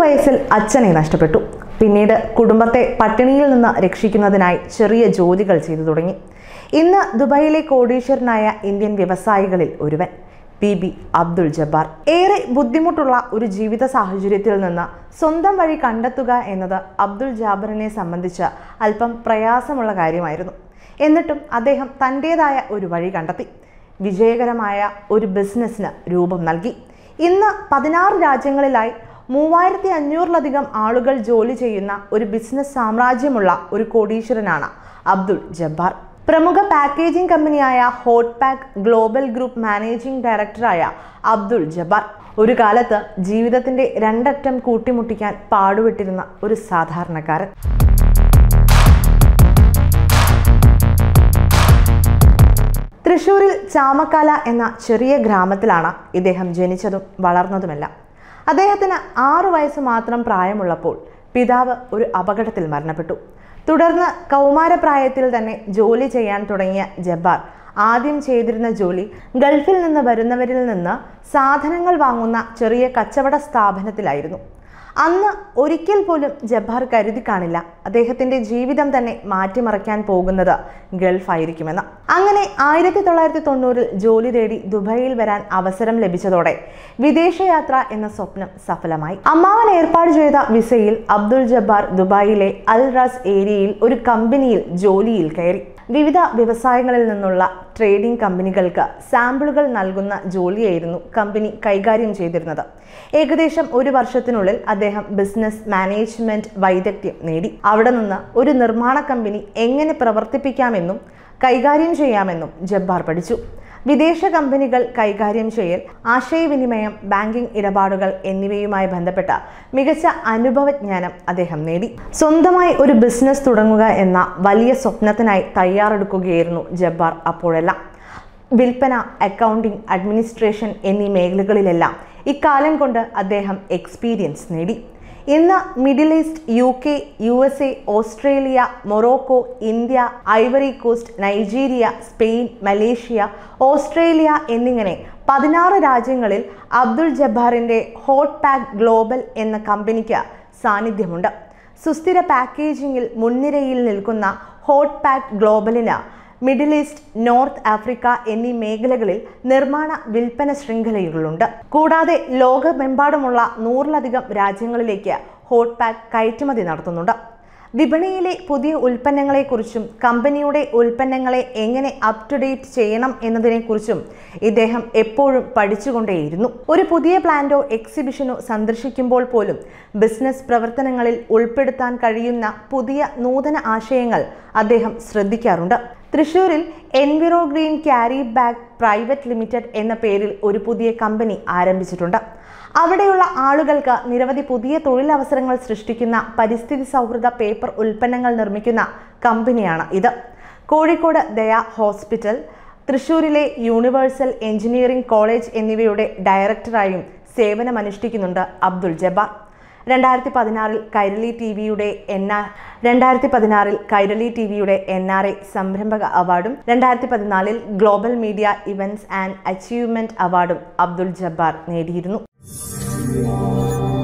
വയസ്സിൽ അച്ഛനെ നഷ്ടപ്പെട്ടു പിന്നീട് കുടുംബത്തെ പട്ടിണിയിൽ നിന്ന് രക്ഷിക്കുന്നതിനായി ചെറിയ ജോലികൾ ചെയ്തു തുടങ്ങി ഇന്ന് ദുബായിലെ കോടീശ്വരനായ ഇന്ത്യൻ വ്യവസായികളിൽ ഒരുവൻ പി ബി അബ്ദുൾ ജബ്ബാർ ഏറെ ബുദ്ധിമുട്ടുള്ള ഒരു ജീവിത സാഹചര്യത്തിൽ നിന്ന് സ്വന്തം വഴി കണ്ടെത്തുക എന്നത് അബ്ദുൾ ജാബറിനെ സംബന്ധിച്ച് അല്പം പ്രയാസമുള്ള കാര്യമായിരുന്നു എന്നിട്ടും അദ്ദേഹം തൻ്റേതായ ഒരു വഴി കണ്ടെത്തി വിജയകരമായ ഒരു ബിസിനസ്സിന് രൂപം നൽകി ഇന്ന് പതിനാറ് രാജ്യങ്ങളിലായി മൂവായിരത്തി അഞ്ഞൂറിലധികം ആളുകൾ ജോലി ചെയ്യുന്ന ഒരു ബിസിനസ് സാമ്രാജ്യമുള്ള ഒരു കോടീശ്വരനാണ് അബ്ദുൾ ജബ്ബാർ പ്രമുഖ പാക്കേജിംഗ് കമ്പനിയായ hot pack global group managing ഡയറക്ടറായ അബ്ദുൾ ജബ്ബാർ ഒരു കാലത്ത് ജീവിതത്തിന്റെ രണ്ടറ്റം കൂട്ടിമുട്ടിക്കാൻ പാടുപെട്ടിരുന്ന ഒരു സാധാരണക്കാരൻ തൃശൂരിൽ ചാമക്കാല എന്ന ചെറിയ ഗ്രാമത്തിലാണ് ഇദ്ദേഹം ജനിച്ചതും വളർന്നതുമെല്ലാം അദ്ദേഹത്തിന് ആറു വയസ്സ് മാത്രം പ്രായമുള്ളപ്പോൾ പിതാവ് ഒരു അപകടത്തിൽ മരണപ്പെട്ടു തുടർന്ന് കൗമാരപ്രായത്തിൽ തന്നെ ജോലി ചെയ്യാൻ തുടങ്ങിയ ജബ്ബാർ ആദ്യം ചെയ്തിരുന്ന ജോലി ഗൾഫിൽ നിന്ന് വരുന്നവരിൽ നിന്ന് സാധനങ്ങൾ വാങ്ങുന്ന ചെറിയ കച്ചവട സ്ഥാപനത്തിലായിരുന്നു അന്ന് ഒരിക്കൽ പോലും ജബ്ബാർ കരുതി കാണില്ല അദ്ദേഹത്തിന്റെ ജീവിതം തന്നെ മാറ്റിമറിക്കാൻ പോകുന്നത് ഗൾഫായിരിക്കുമെന്ന് അങ്ങനെ ആയിരത്തി തൊള്ളായിരത്തി തൊണ്ണൂറിൽ ജോലി തേടി ദുബായിൽ വരാൻ അവസരം ലഭിച്ചതോടെ വിദേശയാത്ര എന്ന സ്വപ്നം സഫലമായി അമ്മാവൻ ഏർപ്പാട് ചെയ്ത വിസയിൽ അബ്ദുൾ ജബ്ബാർ ദുബായിലെ അൽ റാസ് ഏരിയയിൽ ഒരു കമ്പനിയിൽ ജോലിയിൽ കയറി വിവിധ വ്യവസായങ്ങളിൽ നിന്നുള്ള ട്രേഡിംഗ് കമ്പനികൾക്ക് സാമ്പിളുകൾ നൽകുന്ന ജോലിയായിരുന്നു കമ്പനി കൈകാര്യം ചെയ്തിരുന്നത് ഏകദേശം ഒരു വർഷത്തിനുള്ളിൽ അദ്ദേഹം ബിസിനസ് മാനേജ്മെന്റ് വൈദഗ്ധ്യം നേടി അവിടെ നിന്ന് ഒരു നിർമ്മാണ കമ്പനി എങ്ങനെ പ്രവർത്തിപ്പിക്കാമെന്നും കൈകാര്യം ചെയ്യാമെന്നും ജബ്ബാർ പഠിച്ചു വിദേശ കമ്പനികൾ കൈകാര്യം ചെയ്യൽ ആശയവിനിമയം ബാങ്കിംഗ് ഇടപാടുകൾ എന്നിവയുമായി ബന്ധപ്പെട്ട മികച്ച അനുഭവജ്ഞാനം അദ്ദേഹം നേടി സ്വന്തമായി ഒരു ബിസിനസ് തുടങ്ങുക എന്ന വലിയ സ്വപ്നത്തിനായി തയ്യാറെടുക്കുകയായിരുന്നു ജബ്ബാർ അപ്പോഴെല്ലാം വിൽപ്പന അക്കൗണ്ടിംഗ് അഡ്മിനിസ്ട്രേഷൻ എന്നീ മേഖലകളിലെല്ലാം ഇക്കാലം കൊണ്ട് അദ്ദേഹം എക്സ്പീരിയൻസ് നേടി ഇന്ന് Middle East U K U S A Australia Morocco India Ivory Coast Nigeria Spain Malaysia Australia എന്നിങ്ങനെ പതിനാറ് രാജ്യങ്ങളിൽ അബ്ദുൾ ജബ്ബാറിൻ്റെ ഹോട്ട് പാക്ക് ഗ്ലോബൽ എന്ന കമ്പനിക്ക് സാന്നിധ്യമുണ്ട് സുസ്ഥിര പാക്കേജിംഗിൽ മുൻനിരയിൽ നിൽക്കുന്ന ഹോട്ട് പാക്ക് ഗ്ലോബലിന് മിഡിൽ ഈസ്റ്റ് നോർത്ത് ആഫ്രിക്ക എന്നീ മേഖലകളിൽ നിർമ്മാണ വിൽപ്പന ശൃംഖലകളുണ്ട് കൂടാതെ ലോകമെമ്പാടുമുള്ള നൂറിലധികം രാജ്യങ്ങളിലേക്ക് ഹോട്ട് പാക്ക് കയറ്റുമതി നടത്തുന്നുണ്ട് വിപണിയിലെ പുതിയ ഉൽപ്പന്നങ്ങളെക്കുറിച്ചും കമ്പനിയുടെ ഉൽപ്പന്നങ്ങളെ എങ്ങനെ അപ് ടു ഡേറ്റ് ചെയ്യണം എന്നതിനെക്കുറിച്ചും ഇദ്ദേഹം എപ്പോഴും പഠിച്ചുകൊണ്ടേയിരുന്നു ഒരു പുതിയ പ്ലാന്റോ എക്സിബിഷനോ സന്ദർശിക്കുമ്പോൾ പോലും ബിസിനസ് പ്രവർത്തനങ്ങളിൽ ഉൾപ്പെടുത്താൻ കഴിയുന്ന പുതിയ നൂതന ആശയങ്ങൾ അദ്ദേഹം ശ്രദ്ധിക്കാറുണ്ട് തൃശൂരിൽ enviro green carry bag private limited എന്ന പേരിൽ ഒരു പുതിയ കമ്പനി ആരംഭിച്ചിട്ടുണ്ട് അവിടെയുള്ള ആളുകൾക്ക് നിരവധി പുതിയ തൊഴിലവസരങ്ങൾ സൃഷ്ടിക്കുന്ന പരിസ്ഥിതി സൗഹൃദ പേപ്പർ ഉൽപ്പന്നങ്ങൾ നിർമ്മിക്കുന്ന കമ്പനിയാണ് ഇത് കോഴിക്കോട് ദയ ഹോസ്പിറ്റൽ തൃശൂരിലെ യൂണിവേഴ്സൽ എഞ്ചിനീയറിംഗ് കോളേജ് എന്നിവയുടെ ഡയറക്ടറായും സേവനമനുഷ്ഠിക്കുന്നുണ്ട് അബ്ദുൾ ജബ്ബാർ രണ്ടായിരത്തി പതിനാറിൽ കൈരളി ടി വിയുടെ എൻ ആർ രണ്ടായിരത്തി പതിനാറിൽ കൈരളി ടി വിയുടെ എൻ ആർ ഐ സംരംഭക അവാർഡും രണ്ടായിരത്തി പതിനാലിൽ global media events and achievement അവാർഡും അബ്ദുൾ ജബ്ബാർ നേടിയിരുന്നു